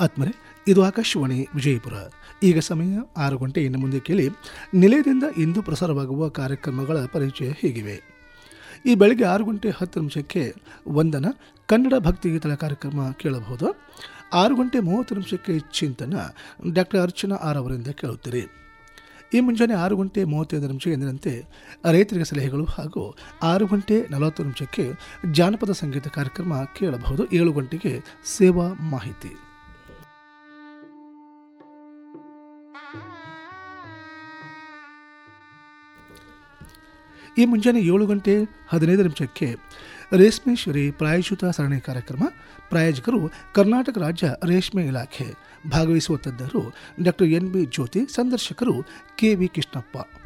ಆತ್ಮರೆ ಇದು ಆಕಾಶವಾಣಿ ವಿಜಯಪುರ ಈಗ ಸಮಯ ಆರು ಗಂಟೆ ಇನ್ನು ಮುಂದೆ ಕೇಳಿ ನಿಲಯದಿಂದ ಇಂದು ಪ್ರಸಾರವಾಗುವ ಕಾರ್ಯಕ್ರಮಗಳ ಪರಿಚಯ ಹೀಗಿವೆ ಈ ಬೆಳಗ್ಗೆ ಆರು ಗಂಟೆ ಹತ್ತು ನಿಮಿಷಕ್ಕೆ ವಂದನ ಕನ್ನಡ ಭಕ್ತಿಗೀತಗಳ ಕಾರ್ಯಕ್ರಮ ಕೇಳಬಹುದು ಆರು ಗಂಟೆ ಮೂವತ್ತು ನಿಮಿಷಕ್ಕೆ ಚಿಂತನ ಡಾಕ್ಟರ್ ಅರ್ಚನಾ ಆರ್ ಅವರಿಂದ ಕೇಳುತ್ತೀರಿ ಈ ಮುಂಜಾನೆ ಆರು ಗಂಟೆ ಮೂವತ್ತೈದು ನಿಮಿಷ ಎಂದಿನಂತೆ ರೈತರಿಗೆ ಸಲಹೆಗಳು ಹಾಗೂ ಆರು ಗಂಟೆ ನಲವತ್ತು ನಿಮಿಷಕ್ಕೆ ಜಾನಪದ ಸಂಗೀತ ಕಾರ್ಯಕ್ರಮ ಕೇಳಬಹುದು ಏಳು ಗಂಟೆಗೆ ಸೇವಾ ಮಾಹಿತಿ ಈ ಮುಂಜಾನೆ ಏಳು ಗಂಟೆ ಹದಿನೈದು ನಿಮಿಷಕ್ಕೆ ರೇಷ್ಮೆ ಶ್ರೀ ಪ್ರಾಯಶುತ ಸರಣಿ ಕಾರ್ಯಕ್ರಮ ಪ್ರಾಯೋಜಕರು ಕರ್ನಾಟಕ ರಾಜ್ಯ ರೇಷ್ಮೆ ಇಲಾಖೆ ಭಾಗವಹಿಸುವ ತಜ್ಞರು ಡಾಕ್ಟರ್ ಎನ್ ಬಿ ಜ್ಯೋತಿ ಸಂದರ್ಶಕರು ಕೆ ವಿ ಕೃಷ್ಣಪ್ಪ